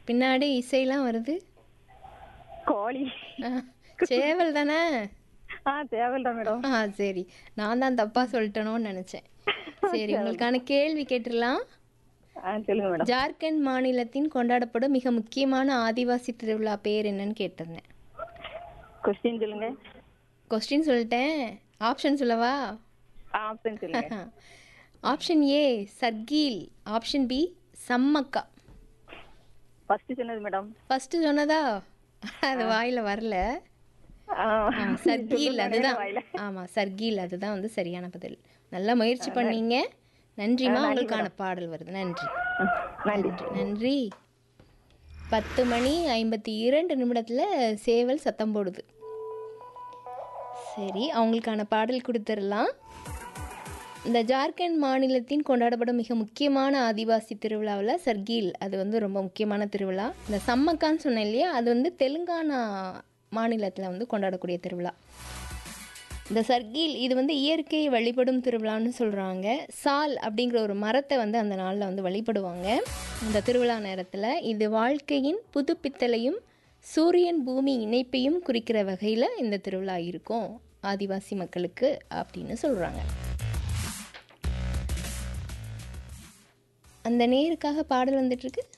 பின்னாடி இசையெல்லாம் வருது கோழி ஆ, சேவல் தானே ஆ தேவையில்ல மேடம் ஆ சரி நான் தான் தப்பாக சொல்லிட்டேனோன்னு நினச்சேன் சரி உங்களுக்கான கேள்வி கேட்டுடலாம் ஆ சொல்லுங்க மேடம் ஜார்க்கண்ட் மாநிலத்தின் கொண்டாடப்படும் மிக முக்கியமான ஆதிவாசி திருவிழா பேர் என்னன்னு கேட்டிருந்தேன் கொஸ்டின் சொல்லுங்க கொஸ்டின் சொல்லிட்டேன் ஆப்ஷன் சொல்லவா ஆப்ஷன் சொல்லுங்க ஆப்ஷன் ஏ சர்கீல் ஆப்ஷன் பி சம்மக்கா ஃபர்ஸ்ட் சொன்னது மேடம் ஃபர்ஸ்ட் சொன்னதா அது வாயில வரல ஆ, ஆ, சர்கீல் சொல்லுங்க அதுதான் வாயில. ஆமா சர்கீல் அதுதான் வந்து சரியான பதில் நல்லா முயற்சி பண்ணீங்க நன்றிமா உங்களுக்கான பாடல் வருது நன்றி நன்றி நன்றி நன்றி பத்து மணி ஐம்பத்தி இரண்டு நிமிடத்தில் சேவல் சத்தம் போடுது சரி அவங்களுக்கான பாடல் கொடுத்துடலாம் இந்த ஜார்க்கண்ட் மாநிலத்தின் கொண்டாடப்படும் மிக முக்கியமான ஆதிவாசி திருவிழாவில் சர்கீல் அது வந்து ரொம்ப முக்கியமான திருவிழா இந்த சம்மக்கான்னு சொன்னேன் இல்லையா அது வந்து தெலுங்கானா மாநிலத்தில் வந்து கொண்டாடக்கூடிய திருவிழா இந்த சர்கீல் இது வந்து இயற்கையை வழிபடும் திருவிழான்னு சொல்கிறாங்க சால் அப்படிங்கிற ஒரு மரத்தை வந்து அந்த நாளில் வந்து வழிபடுவாங்க இந்த திருவிழா நேரத்தில் இது வாழ்க்கையின் புதுப்பித்தலையும் சூரியன் பூமி இணைப்பையும் குறிக்கிற வகையில் இந்த திருவிழா இருக்கும் ஆதிவாசி மக்களுக்கு அப்படின்னு சொல்கிறாங்க அந்த நேருக்காக பாடல் வந்துட்டுருக்கு